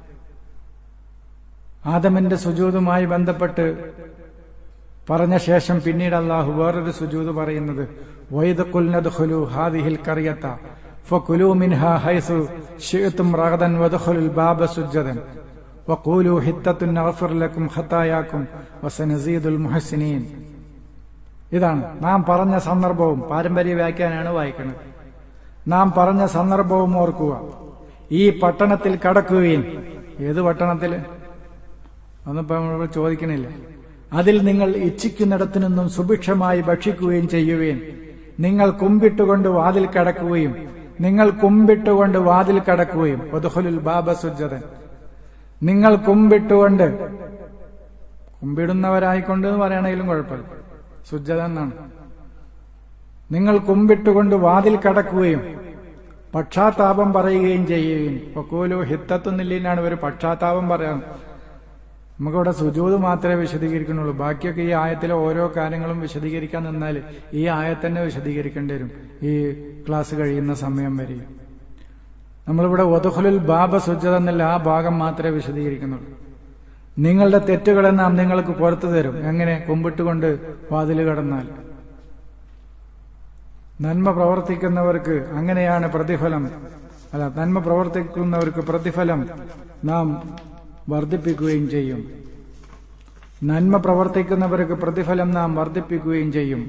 ആദമിന്റെ സുജൂതുമായി ബന്ധപ്പെട്ട് പറഞ്ഞ ശേഷം പിന്നീട് അള്ളാഹു വേറൊരു സുജൂത് പറയുന്നത് വൈദുൽ ഹാദിഹിൽ കറിയത്ത ഫകുലു മിൻഹ ഹൈസു ഷിഅ്തും റഗദൻ വദ്ഖുലുൽ ബാബ സുജ്ജദൻ വഖൂലു ഹിത്തത്തുൻ നഗ്ഫിർ ലക്കും ഖതായാക്കും വസനസീദുൽ മുഹസിനീൻ ഇതാണ് നാം പറഞ്ഞ സന്ദർഭവും പാരമ്പര്യ വ്യാഖ്യാനാണ് വായിക്കുന്നത് നാം പറഞ്ഞ സന്ദർഭവും ഓർക്കുക ഈ പട്ടണത്തിൽ കടക്കുകയും ഏത് പട്ടണത്തിൽ ഒന്നിപ്പോ നമ്മൾ ചോദിക്കണില്ല അതിൽ നിങ്ങൾ ഇച്ഛിക്കുന്നിടത്തു നിന്നും സുഭിക്ഷമായി ഭക്ഷിക്കുകയും ചെയ്യുകയും നിങ്ങൾ കുമ്പിട്ടുകൊണ്ട് വാതിൽ കടക്കുകയും നിങ്ങൾ കുമ്പിട്ടുകൊണ്ട് വാതിൽ കടക്കുകയും ഒതുഹുലുൽ ബാബ സുജതൻ നിങ്ങൾ കുമ്പിട്ടുകൊണ്ട് കുമ്പിടുന്നവരായിക്കൊണ്ട് എന്ന് പറയണെങ്കിലും കുഴപ്പമില്ല സുജത എന്നാണ് നിങ്ങൾ കുമ്പിട്ടുകൊണ്ട് വാതിൽ കടക്കുകയും പക്ഷാതാപം പറയുകയും ചെയ്യുകയും പൊക്കോലു ഹിത്തത്തുന്നില്ലാണ് ഒരു പക്ഷാതാപം പറയാൻ നമുക്കിവിടെ സുജൂത് മാത്രമേ വിശദീകരിക്കുന്നുള്ളൂ ബാക്കിയൊക്കെ ഈ ആയത്തിലെ ഓരോ കാര്യങ്ങളും വിശദീകരിക്കാൻ നിന്നാൽ ഈ ആയത്തന്നെ വിശദീകരിക്കേണ്ടി വരും ഈ ക്ലാസ് കഴിയുന്ന സമയം വരെ നമ്മളിവിടെ ഒതുഹുലുൽ ബാബ സുജത എന്നല്ല ആ ഭാഗം മാത്രമേ വിശദീകരിക്കുന്നുള്ളൂ നിങ്ങളുടെ തെറ്റുകളെ നാം നിങ്ങൾക്ക് പുറത്തു തരും എങ്ങനെ കുമ്പിട്ടുകൊണ്ട് വാതിൽ കടന്നാൽ നന്മ പ്രവർത്തിക്കുന്നവർക്ക് അങ്ങനെയാണ് പ്രതിഫലം അല്ല നന്മ പ്രവർത്തിക്കുന്നവർക്ക് പ്രതിഫലം നാം വർദ്ധിപ്പിക്കുകയും ചെയ്യും നന്മ പ്രവർത്തിക്കുന്നവർക്ക് പ്രതിഫലം നാം വർദ്ധിപ്പിക്കുകയും ചെയ്യും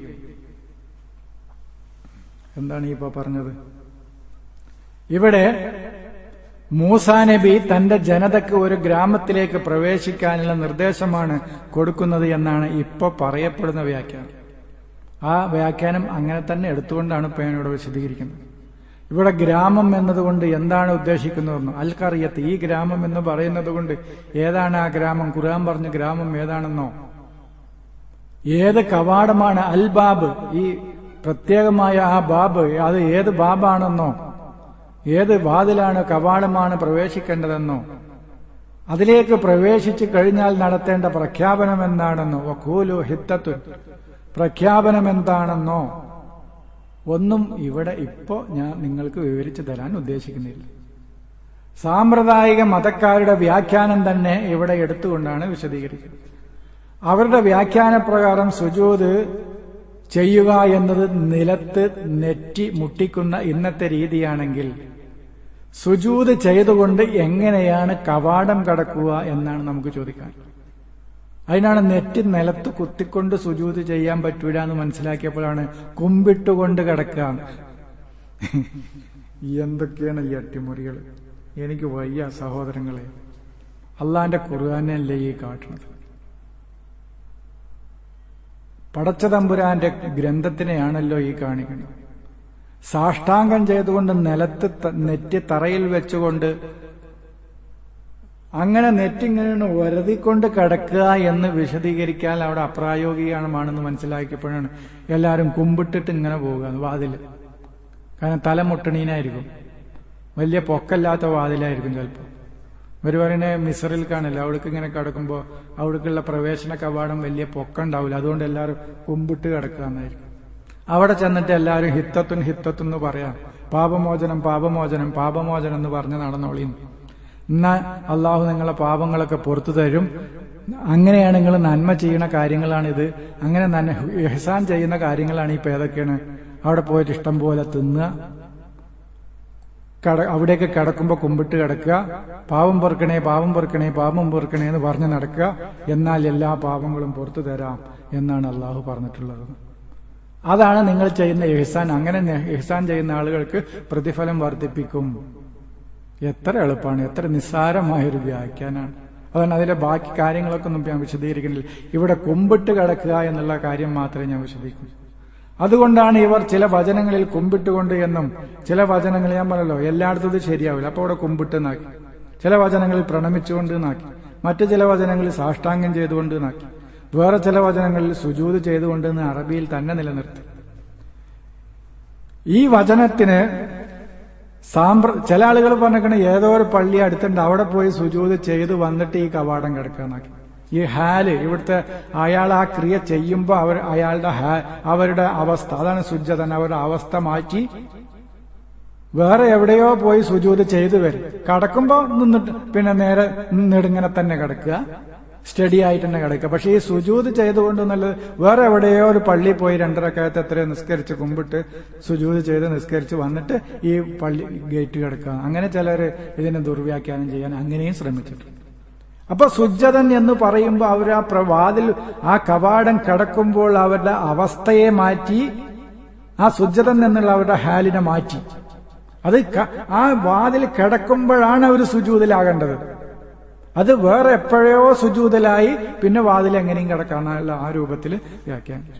എന്താണ് ഇപ്പൊ പറഞ്ഞത് ഇവിടെ മൂസാ നബി തന്റെ ജനതയ്ക്ക് ഒരു ഗ്രാമത്തിലേക്ക് പ്രവേശിക്കാനുള്ള നിർദ്ദേശമാണ് കൊടുക്കുന്നത് എന്നാണ് ഇപ്പൊ പറയപ്പെടുന്ന വ്യാഖ്യാനം ആ വ്യാഖ്യാനം അങ്ങനെ തന്നെ എടുത്തുകൊണ്ടാണ് ഇപ്പൊ ഞാനിവിടെ വിശദീകരിക്കുന്നത് ഇവിടെ ഗ്രാമം എന്നതുകൊണ്ട് എന്താണ് ഉദ്ദേശിക്കുന്നതെന്ന് അൽക്കറിയത്ത് ഈ ഗ്രാമം എന്ന് പറയുന്നത് കൊണ്ട് ഏതാണ് ആ ഗ്രാമം ഖുർആൻ പറഞ്ഞ ഗ്രാമം ഏതാണെന്നോ ഏത് കവാടമാണ് അൽ ബാബ് ഈ പ്രത്യേകമായ ആ ബാബ് അത് ഏത് ബാബാണെന്നോ ഏത് വാതിലാണ് കവാടമാണ് പ്രവേശിക്കേണ്ടതെന്നോ അതിലേക്ക് പ്രവേശിച്ചു കഴിഞ്ഞാൽ നടത്തേണ്ട പ്രഖ്യാപനം എന്താണെന്നോ വഖൂലു ഹിത്തത്തുൻ പ്രഖ്യാപനം എന്താണെന്നോ ഒന്നും ഇവിടെ ഇപ്പോ ഞാൻ നിങ്ങൾക്ക് വിവരിച്ചു തരാൻ ഉദ്ദേശിക്കുന്നില്ല സാമ്പ്രദായിക മതക്കാരുടെ വ്യാഖ്യാനം തന്നെ ഇവിടെ എടുത്തുകൊണ്ടാണ് വിശദീകരിക്കുന്നത് അവരുടെ വ്യാഖ്യാനപ്രകാരം സുജൂത് ചെയ്യുക എന്നത് നിലത്ത് നെറ്റി മുട്ടിക്കുന്ന ഇന്നത്തെ രീതിയാണെങ്കിൽ സുജൂത് ചെയ്തുകൊണ്ട് എങ്ങനെയാണ് കവാടം കടക്കുക എന്നാണ് നമുക്ക് ചോദിക്കാൻ അതിനാണ് നെറ്റ് നിലത്ത് കുത്തിക്കൊണ്ട് സുജൂത് ചെയ്യാൻ പറ്റൂല എന്ന് മനസ്സിലാക്കിയപ്പോഴാണ് കുമ്പിട്ടുകൊണ്ട് കിടക്കുക എന്തൊക്കെയാണ് ഈ അട്ടിമുറികൾ എനിക്ക് വയ്യ സഹോദരങ്ങളെ അള്ളാന്റെ ഖുർആാനല്ലേ ഈ കാട്ടുന്നത് പടച്ചതമ്പുരാന്റെ ഗ്രന്ഥത്തിനെയാണല്ലോ ഈ കാണിക്കുന്നത് സാഷ്ടാംഗം ചെയ്തുകൊണ്ട് നിലത്ത് നെറ്റ് തറയിൽ വെച്ചുകൊണ്ട് അങ്ങനെ നെറ്റിങ്ങനെ വരതിക്കൊണ്ട് കിടക്കുക എന്ന് വിശദീകരിക്കാൻ അവിടെ അപ്രായോഗികമാണെന്ന് മനസ്സിലാക്കിയപ്പോഴാണ് എല്ലാവരും കുമ്പിട്ടിട്ട് ഇങ്ങനെ പോവുക വാതിൽ കാരണം തലമുട്ടണീനായിരിക്കും വലിയ പൊക്കല്ലാത്ത വാതിലായിരിക്കും ചിലപ്പോൾ ഇവർ പറയണേ മിസറിൽ കാണില്ല അവിടേക്ക് ഇങ്ങനെ കിടക്കുമ്പോൾ അവിടേക്കുള്ള പ്രവേശന കവാടം വലിയ പൊക്കം ഉണ്ടാവില്ല അതുകൊണ്ട് എല്ലാവരും കുമ്പിട്ട് കിടക്കുക എന്നായിരിക്കും അവിടെ ചെന്നിട്ട് എല്ലാവരും ഹിത്തത്തുൻ ഹിത്തത്തുൻ എന്ന് പറയാം പാപമോചനം പാപമോചനം പാപമോചനം എന്ന് പറഞ്ഞ് നടന്നോളിന്ന് എന്നാ അള്ളാഹു നിങ്ങളെ പാപങ്ങളൊക്കെ പുറത്തു തരും അങ്ങനെയാണ് നിങ്ങൾ നന്മ ചെയ്യുന്ന കാര്യങ്ങളാണിത് അങ്ങനെ നന്മ എഹ്സാൻ ചെയ്യുന്ന കാര്യങ്ങളാണ് ഇപ്പൊ ഏതൊക്കെയാണ് അവിടെ പോയിട്ട് ഇഷ്ടം പോലെ തിന്നുക കട അവിടെയൊക്കെ കിടക്കുമ്പോൾ കുമ്പിട്ട് കിടക്കുക പാവം പൊറുക്കണേ പാവം പൊറുക്കണേ പാപം പൊറുക്കണേ എന്ന് പറഞ്ഞ് നടക്കുക എന്നാൽ എല്ലാ പാപങ്ങളും പുറത്തു തരാം എന്നാണ് അള്ളാഹു പറഞ്ഞിട്ടുള്ളത് അതാണ് നിങ്ങൾ ചെയ്യുന്ന എഹ്സാൻ അങ്ങനെ എഹ്സാൻ ചെയ്യുന്ന ആളുകൾക്ക് പ്രതിഫലം വർദ്ധിപ്പിക്കും എത്ര എളുപ്പമാണ് എത്ര നിസ്സാരമായൊരു വ്യാഖ്യാനാണ് അതാണ് അതിന്റെ ബാക്കി കാര്യങ്ങളൊക്കെ ഒന്നും ഞാൻ വിശദീകരിക്കുന്നില്ല ഇവിടെ കുമ്പിട്ട് കിടക്കുക എന്നുള്ള കാര്യം മാത്രമേ ഞാൻ വിശദീകരിക്കൂ അതുകൊണ്ടാണ് ഇവർ ചില വചനങ്ങളിൽ കുമ്പിട്ടുകൊണ്ട് എന്നും ചില വചനങ്ങൾ ഞാൻ പറഞ്ഞല്ലോ എല്ലായിടത്തും ഇത് ശരിയാവില്ല അപ്പൊ അവിടെ കുമ്പിട്ട് നാക്കി ചില വചനങ്ങളിൽ പ്രണമിച്ചുകൊണ്ട് നാക്കി മറ്റു ചില വചനങ്ങളിൽ സാഷ്ടാംഗം ചെയ്തുകൊണ്ട് നാക്കി വേറെ ചില വചനങ്ങളിൽ സുജൂത് ചെയ്തുകൊണ്ട് അറബിയിൽ തന്നെ നിലനിർത്തി ഈ വചനത്തിന് സാമ്പ്ര ചില ആളുകൾ പറഞ്ഞിരിക്കണ ഏതോ ഒരു പള്ളി അടുത്തുണ്ട് അവിടെ പോയി സുജൂത് ചെയ്ത് വന്നിട്ട് ഈ കവാടം കിടക്കാന്നാക്കി ഈ ഹാല് ഇവിടുത്തെ അയാൾ ആ ക്രിയ ചെയ്യുമ്പോൾ അവർ അയാളുടെ അവരുടെ അവസ്ഥ അതാണ് സുജതൻ അവരുടെ അവസ്ഥ മാറ്റി വേറെ എവിടെയോ പോയി സുജൂത് ചെയ്തു വരും കടക്കുമ്പോ നിന്നിട്ട് പിന്നെ നേരെ നെടുങ്ങനെ തന്നെ കിടക്കുക സ്റ്റഡി ആയിട്ട് തന്നെ കിടക്കുക പക്ഷെ ഈ സുജൂത് ചെയ്തുകൊണ്ട് നല്ലത് വേറെ എവിടെയോ ഒരു പള്ളി പോയി രണ്ടരക്കാലത്ത് എത്രയോ നിസ്കരിച്ച് കുമ്പിട്ട് സുജൂത് ചെയ്ത് നിസ്കരിച്ച് വന്നിട്ട് ഈ പള്ളി ഗേറ്റ് കിടക്കുക അങ്ങനെ ചിലർ ഇതിനെ ദുർവ്യാഖ്യാനം ചെയ്യാൻ അങ്ങനെയും ശ്രമിച്ചിട്ടുണ്ട് അപ്പൊ സുജതൻ എന്ന് പറയുമ്പോൾ അവർ ആ വാതിൽ ആ കവാടം കിടക്കുമ്പോൾ അവരുടെ അവസ്ഥയെ മാറ്റി ആ സുജതൻ എന്നുള്ള അവരുടെ ഹാലിനെ മാറ്റി അത് ആ വാതിൽ കിടക്കുമ്പോഴാണ് അവർ സുജൂതിലാകേണ്ടത് അത് വേറെ എപ്പോഴോ സുജൂതലായി പിന്നെ വാതിൽ എങ്ങനെയും കിടക്കാന്നുള്ള ആ രൂപത്തിൽ വ്യാഖ്യാനിച്ചു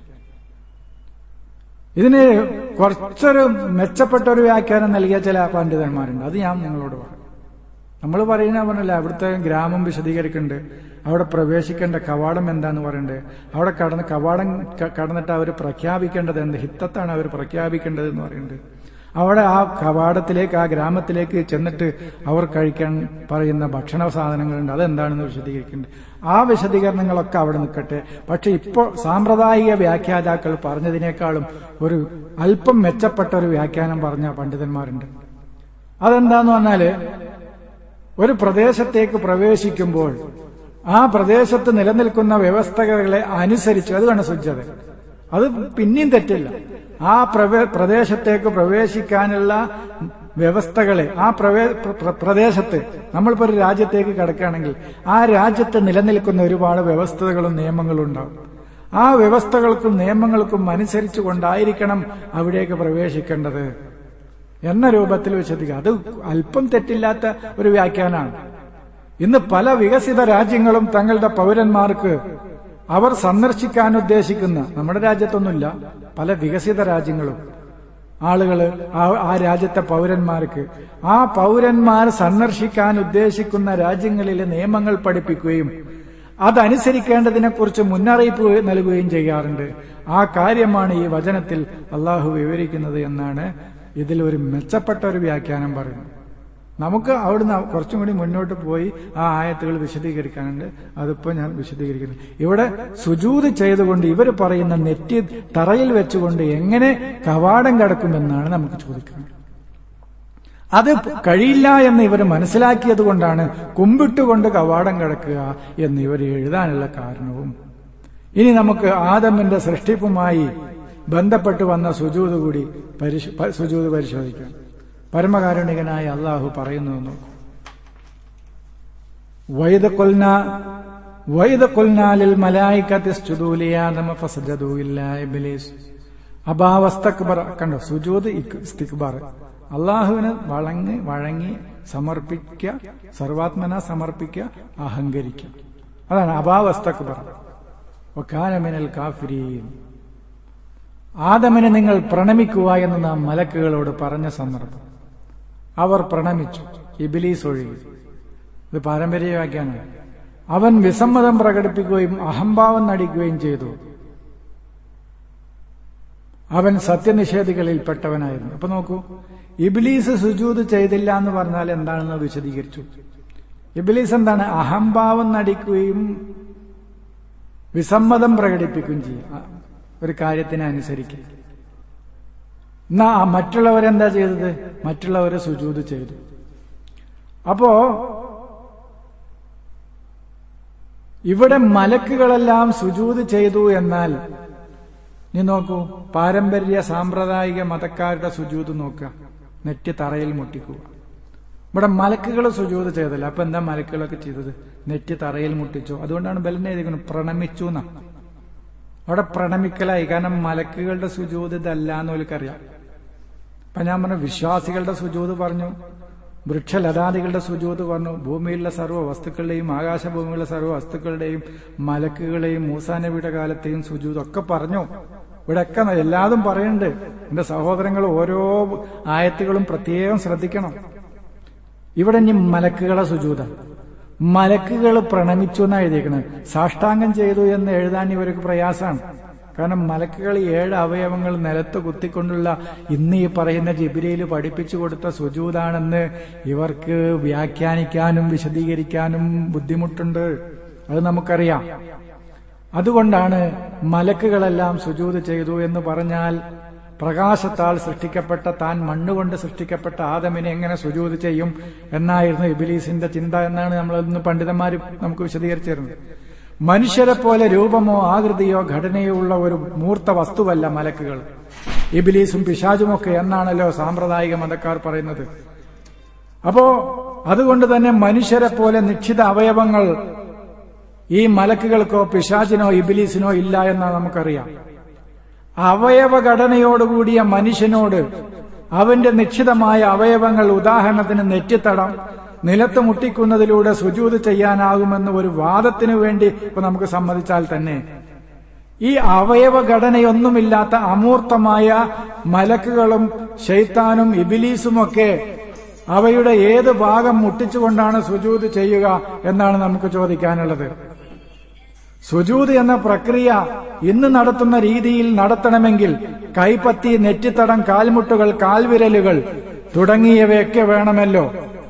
ഇതിന് കുറച്ചൊരു മെച്ചപ്പെട്ട ഒരു വ്യാഖ്യാനം നൽകിയ ചില പണ്ഡിതന്മാരുണ്ട് അത് ഞാൻ നിങ്ങളോട് പറഞ്ഞു നമ്മൾ പറയുന്ന പറഞ്ഞല്ല അവിടുത്തെ ഗ്രാമം വിശദീകരിക്കുന്നുണ്ട് അവിടെ പ്രവേശിക്കേണ്ട കവാടം എന്താന്ന് പറയണ്ടേ അവിടെ കടന്ന് കവാടം കടന്നിട്ട് അവർ പ്രഖ്യാപിക്കേണ്ടത് എന്ത് ഹിത്തത്താണ് അവർ പ്രഖ്യാപിക്കേണ്ടത് എന്ന് പറയുന്നത് അവിടെ ആ കവാടത്തിലേക്ക് ആ ഗ്രാമത്തിലേക്ക് ചെന്നിട്ട് അവർ കഴിക്കാൻ പറയുന്ന ഭക്ഷണ സാധനങ്ങളുണ്ട് അതെന്താണെന്ന് വിശദീകരിക്കുന്നുണ്ട് ആ വിശദീകരണങ്ങളൊക്കെ അവിടെ നിൽക്കട്ടെ പക്ഷെ ഇപ്പോൾ സാമ്പ്രദായിക വ്യാഖ്യാതാക്കൾ പറഞ്ഞതിനേക്കാളും ഒരു അല്പം മെച്ചപ്പെട്ട ഒരു വ്യാഖ്യാനം പറഞ്ഞ പണ്ഡിതന്മാരുണ്ട് അതെന്താന്ന് പറഞ്ഞാല് ഒരു പ്രദേശത്തേക്ക് പ്രവേശിക്കുമ്പോൾ ആ പ്രദേശത്ത് നിലനിൽക്കുന്ന വ്യവസ്ഥകളെ അനുസരിച്ച് അത് വേണം ശുദ്ധത അത് പിന്നെയും തെറ്റില്ല ആ പ്രദേശത്തേക്ക് പ്രവേശിക്കാനുള്ള വ്യവസ്ഥകളെ ആ പ്രദേശത്ത് നമ്മളിപ്പോ ഒരു രാജ്യത്തേക്ക് കിടക്കുകയാണെങ്കിൽ ആ രാജ്യത്ത് നിലനിൽക്കുന്ന ഒരുപാട് വ്യവസ്ഥകളും നിയമങ്ങളും ഉണ്ടാവും ആ വ്യവസ്ഥകൾക്കും നിയമങ്ങൾക്കും അനുസരിച്ചു കൊണ്ടായിരിക്കണം അവിടേക്ക് പ്രവേശിക്കേണ്ടത് എന്ന രൂപത്തിൽ വിശദിക്കുക അത് അല്പം തെറ്റില്ലാത്ത ഒരു വ്യാഖ്യാനാണ് ഇന്ന് പല വികസിത രാജ്യങ്ങളും തങ്ങളുടെ പൗരന്മാർക്ക് അവർ സന്ദർശിക്കാൻ ഉദ്ദേശിക്കുന്ന നമ്മുടെ രാജ്യത്തൊന്നുമില്ല പല വികസിത രാജ്യങ്ങളും ആളുകള് ആ രാജ്യത്തെ പൗരന്മാർക്ക് ആ പൗരന്മാർ സന്ദർശിക്കാൻ ഉദ്ദേശിക്കുന്ന രാജ്യങ്ങളിലെ നിയമങ്ങൾ പഠിപ്പിക്കുകയും അതനുസരിക്കേണ്ടതിനെ കുറിച്ച് മുന്നറിയിപ്പ് നൽകുകയും ചെയ്യാറുണ്ട് ആ കാര്യമാണ് ഈ വചനത്തിൽ അള്ളാഹു വിവരിക്കുന്നത് എന്നാണ് ഇതിൽ ഒരു മെച്ചപ്പെട്ട ഒരു വ്യാഖ്യാനം പറയുന്നത് നമുക്ക് അവിടുന്ന് കുറച്ചും കൂടി മുന്നോട്ട് പോയി ആ ആയത്തുകൾ വിശദീകരിക്കാനുണ്ട് അതിപ്പോ ഞാൻ വിശദീകരിക്കുന്നു ഇവിടെ സുജൂത് ചെയ്തുകൊണ്ട് ഇവർ പറയുന്ന നെറ്റി തറയിൽ വെച്ചുകൊണ്ട് എങ്ങനെ കവാടം കിടക്കുമെന്നാണ് നമുക്ക് ചോദിക്കുന്നത് അത് കഴിയില്ല എന്ന് ഇവർ മനസ്സിലാക്കിയത് കൊണ്ടാണ് കുമ്പിട്ടുകൊണ്ട് കവാടം കിടക്കുക എന്ന് ഇവർ എഴുതാനുള്ള കാരണവും ഇനി നമുക്ക് ആദമിന്റെ സൃഷ്ടിപ്പുമായി ബന്ധപ്പെട്ട് വന്ന സുജൂത് കൂടി സുജൂത് പരിശോധിക്കാം പരമകാരുണികനായ അള്ളാഹു പറയുന്നു നോക്കൂ വൈദ കൊൽന വൈദ കൊൽനാലിൽ മലായിക്കത്തിസ്തുദൂലിയാദമ ഫസജദൂ ഇല്ലാ ഇബ്ലീസ് അബാവസ്തക്ബർ കണ്ടോ സുജൂത് ഇസ്തിക്ബാർ അള്ളാഹുവിന് വഴങ്ങി വഴങ്ങി സമർപ്പിക്കുക സർവാത്മന സമർപ്പിക്കുക അഹങ്കരിക്കുക അതാണ് അഭാവസ്തക്ബർ വക്കാനമിനൽ കാഫിരീൻ ആദമിനെ നിങ്ങൾ പ്രണമിക്കുക എന്ന് നാം മലക്കുകളോട് പറഞ്ഞ സന്ദർഭം അവർ പ്രണമിച്ചു ഇബിലീസ് ഒഴുകി ഇത് പാരമ്പര്യവാക്യാണ് അവൻ വിസമ്മതം പ്രകടിപ്പിക്കുകയും അഹംഭാവം നടിക്കുകയും ചെയ്തു അവൻ സത്യനിഷേധികളിൽപ്പെട്ടവനായിരുന്നു അപ്പൊ നോക്കൂ ഇബിലീസ് സുജൂത് ചെയ്തില്ല എന്ന് പറഞ്ഞാൽ എന്താണെന്ന് വിശദീകരിച്ചു ഇബിലീസ് എന്താണ് അഹംഭാവം നടിക്കുകയും വിസമ്മതം പ്രകടിപ്പിക്കുകയും ചെയ്യും ഒരു കാര്യത്തിനെ അനുസരിക്കും എന്നാ മറ്റുള്ളവരെന്താ ചെയ്തത് മറ്റുള്ളവരെ സുജൂത് ചെയ്തു അപ്പോ ഇവിടെ മലക്കുകളെല്ലാം സുജൂത് ചെയ്തു എന്നാൽ നീ നോക്കൂ പാരമ്പര്യ സാമ്പ്രദായിക മതക്കാരുടെ സുജൂത് നോക്കുക നെറ്റ് തറയിൽ മുട്ടിക്കുക ഇവിടെ മലക്കുകൾ സുജൂത് ചെയ്തല്ല അപ്പൊ എന്താ മലക്കുകളൊക്കെ ചെയ്തത് നെറ്റ് തറയിൽ മുട്ടിച്ചു അതുകൊണ്ടാണ് ബലനെ എഴുതിക്കുന്നത് പ്രണമിച്ചു എന്നാ അവിടെ പ്രണമിക്കലായി കാരണം മലക്കുകളുടെ സുജൂത് ഇതല്ല എന്ന് അവർക്കറിയാം അപ്പൊ ഞാൻ പറഞ്ഞു വിശ്വാസികളുടെ സുജൂത് പറഞ്ഞു വൃക്ഷലതാദികളുടെ സുജൂത് പറഞ്ഞു ഭൂമിയിലുള്ള സർവ്വ വസ്തുക്കളുടെയും ആകാശഭൂമിയിലുള്ള സർവ്വ വസ്തുക്കളുടെയും മലക്കുകളെയും മൂസാനബിയുടെ കാലത്തെയും സുജൂത് ഒക്കെ പറഞ്ഞു ഇവിടെയൊക്കെ എല്ലാതും പറയുന്നുണ്ട് എന്റെ സഹോദരങ്ങൾ ഓരോ ആയത്തുകളും പ്രത്യേകം ശ്രദ്ധിക്കണം ഇവിടെ ഇനി മലക്കുകളെ സുജൂത മലക്കുകൾ പ്രണമിച്ചു എന്നാണ് എഴുതിയേക്കുന്നത് സാഷ്ടാംഗം ചെയ്തു എന്ന് എഴുതാൻ ഇവർക്ക് പ്രയാസമാണ് കാരണം മലക്കുകൾ ഏഴ് അവയവങ്ങൾ നിലത്ത് കുത്തിക്കൊണ്ടുള്ള ഇന്ന് ഈ പറയുന്ന ജിബിലിയിൽ പഠിപ്പിച്ചു കൊടുത്ത സുജൂതാണെന്ന് ഇവർക്ക് വ്യാഖ്യാനിക്കാനും വിശദീകരിക്കാനും ബുദ്ധിമുട്ടുണ്ട് അത് നമുക്കറിയാം അതുകൊണ്ടാണ് മലക്കുകളെല്ലാം സുജൂത് ചെയ്തു എന്ന് പറഞ്ഞാൽ പ്രകാശത്താൽ സൃഷ്ടിക്കപ്പെട്ട താൻ മണ്ണുകൊണ്ട് സൃഷ്ടിക്കപ്പെട്ട ആദമിനെ എങ്ങനെ സുജൂത് ചെയ്യും എന്നായിരുന്നു ഇബിലീസിന്റെ ചിന്ത എന്നാണ് നമ്മൾ ഇന്ന് പണ്ഡിതന്മാർ നമുക്ക് വിശദീകരിച്ചു തരുന്നത് മനുഷ്യരെ പോലെ രൂപമോ ആകൃതിയോ ഘടനയോ ഉള്ള ഒരു മൂർത്ത വസ്തുവല്ല മലക്കുകൾ ഇബിലീസും പിശാചുമൊക്കെ എന്നാണല്ലോ സാമ്പ്രദായിക മതക്കാർ പറയുന്നത് അപ്പോ അതുകൊണ്ട് തന്നെ മനുഷ്യരെ പോലെ നിശ്ചിത അവയവങ്ങൾ ഈ മലക്കുകൾക്കോ പിശാചിനോ ഇബിലീസിനോ ഇല്ല എന്നാണ് നമുക്കറിയാം അവയവഘടനയോടുകൂടിയ മനുഷ്യനോട് അവന്റെ നിശ്ചിതമായ അവയവങ്ങൾ ഉദാഹരണത്തിന് നെറ്റിത്തടം നിലത്ത് മുട്ടിക്കുന്നതിലൂടെ സുജൂത് ചെയ്യാനാകുമെന്ന് ഒരു വാദത്തിനു വേണ്ടി ഇപ്പൊ നമുക്ക് സമ്മതിച്ചാൽ തന്നെ ഈ അവയവഘടനയൊന്നുമില്ലാത്ത അമൂർത്തമായ മലക്കുകളും ഷെയ്ത്താനും ഇബിലീസുമൊക്കെ അവയുടെ ഏത് ഭാഗം മുട്ടിച്ചുകൊണ്ടാണ് സുജൂത് ചെയ്യുക എന്നാണ് നമുക്ക് ചോദിക്കാനുള്ളത് സുജൂത് എന്ന പ്രക്രിയ ഇന്ന് നടത്തുന്ന രീതിയിൽ നടത്തണമെങ്കിൽ കൈപ്പത്തി നെറ്റിത്തടം കാൽമുട്ടുകൾ കാൽവിരലുകൾ തുടങ്ങിയവയൊക്കെ വേണമല്ലോ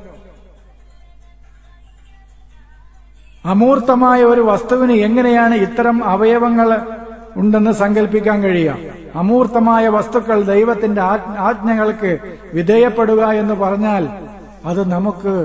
അമൂർത്തമായ ഒരു വസ്തുവിന് എങ്ങനെയാണ് ഇത്തരം അവയവങ്ങൾ ഉണ്ടെന്ന് സങ്കല്പിക്കാൻ കഴിയുക അമൂർത്തമായ വസ്തുക്കൾ ദൈവത്തിന്റെ ആജ്ഞകൾക്ക് വിധേയപ്പെടുക എന്ന് പറഞ്ഞാൽ അത് നമുക്ക്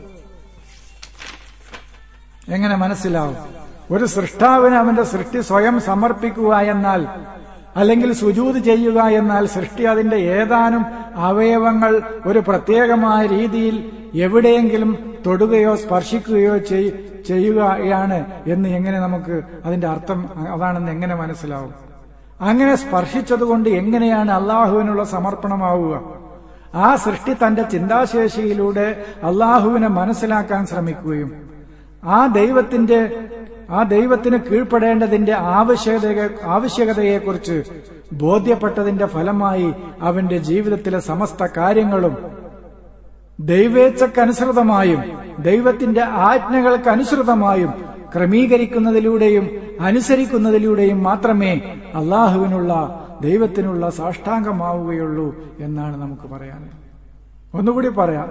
എങ്ങനെ മനസ്സിലാവും ഒരു സൃഷ്ടാവിന് അവന്റെ സൃഷ്ടി സ്വയം സമർപ്പിക്കുക എന്നാൽ അല്ലെങ്കിൽ സുജൂത് ചെയ്യുക എന്നാൽ സൃഷ്ടി അതിന്റെ ഏതാനും അവയവങ്ങൾ ഒരു പ്രത്യേകമായ രീതിയിൽ എവിടെയെങ്കിലും തൊടുകയോ സ്പർശിക്കുകയോ ചെയ്യുകയാണ് എന്ന് എങ്ങനെ നമുക്ക് അതിന്റെ അർത്ഥം അതാണെന്ന് എങ്ങനെ മനസ്സിലാവും അങ്ങനെ സ്പർശിച്ചതുകൊണ്ട് എങ്ങനെയാണ് അള്ളാഹുവിനുള്ള സമർപ്പണമാവുക ആ സൃഷ്ടി തന്റെ ചിന്താശേഷിയിലൂടെ അള്ളാഹുവിനെ മനസ്സിലാക്കാൻ ശ്രമിക്കുകയും ആ ദൈവത്തിന്റെ ആ ദൈവത്തിന് കീഴ്പ്പെടേണ്ടതിന്റെ ആവശ്യകത ആവശ്യകതയെക്കുറിച്ച് ബോധ്യപ്പെട്ടതിന്റെ ഫലമായി അവന്റെ ജീവിതത്തിലെ സമസ്ത കാര്യങ്ങളും ദൈവേച്ഛക്കനുസൃതമായും ദൈവത്തിന്റെ ആജ്ഞകൾക്കനുസൃതമായും ക്രമീകരിക്കുന്നതിലൂടെയും അനുസരിക്കുന്നതിലൂടെയും മാത്രമേ അള്ളാഹുവിനുള്ള ദൈവത്തിനുള്ള സാഷ്ടാംഗമാവുകയുള്ളൂ എന്നാണ് നമുക്ക് പറയാൻ ഒന്നുകൂടി പറയാം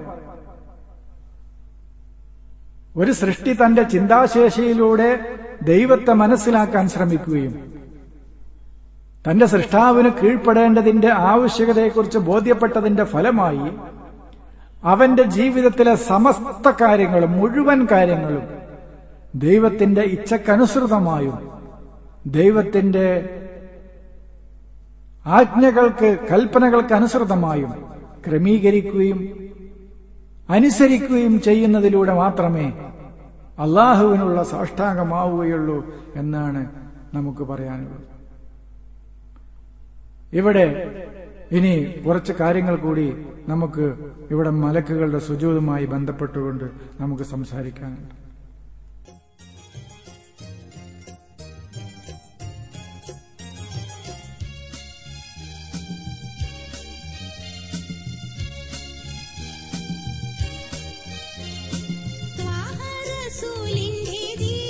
ഒരു സൃഷ്ടി തന്റെ ചിന്താശേഷിയിലൂടെ ദൈവത്തെ മനസ്സിലാക്കാൻ ശ്രമിക്കുകയും തന്റെ സൃഷ്ടാവിന് കീഴ്പ്പെടേണ്ടതിന്റെ ആവശ്യകതയെക്കുറിച്ച് ബോധ്യപ്പെട്ടതിന്റെ ഫലമായി അവന്റെ ജീവിതത്തിലെ സമസ്ത കാര്യങ്ങളും മുഴുവൻ കാര്യങ്ങളും ദൈവത്തിന്റെ ഇച്ഛക്കനുസൃതമായും ദൈവത്തിന്റെ ആജ്ഞകൾക്ക് കൽപ്പനകൾക്ക് അനുസൃതമായും ക്രമീകരിക്കുകയും അനുസരിക്കുകയും ചെയ്യുന്നതിലൂടെ മാത്രമേ അള്ളാഹുവിനുള്ള സാഷ്ടാംഗമാവുകയുള്ളൂ എന്നാണ് നമുക്ക് പറയാനുള്ളത് ഇവിടെ ഇനി കുറച്ച് കാര്യങ്ങൾ കൂടി നമുക്ക് ഇവിടെ മലക്കുകളുടെ സുജൂതുമായി ബന്ധപ്പെട്ടുകൊണ്ട് നമുക്ക് സംസാരിക്കാനുണ്ട് ത്വാഹ റസൂലിന്റെ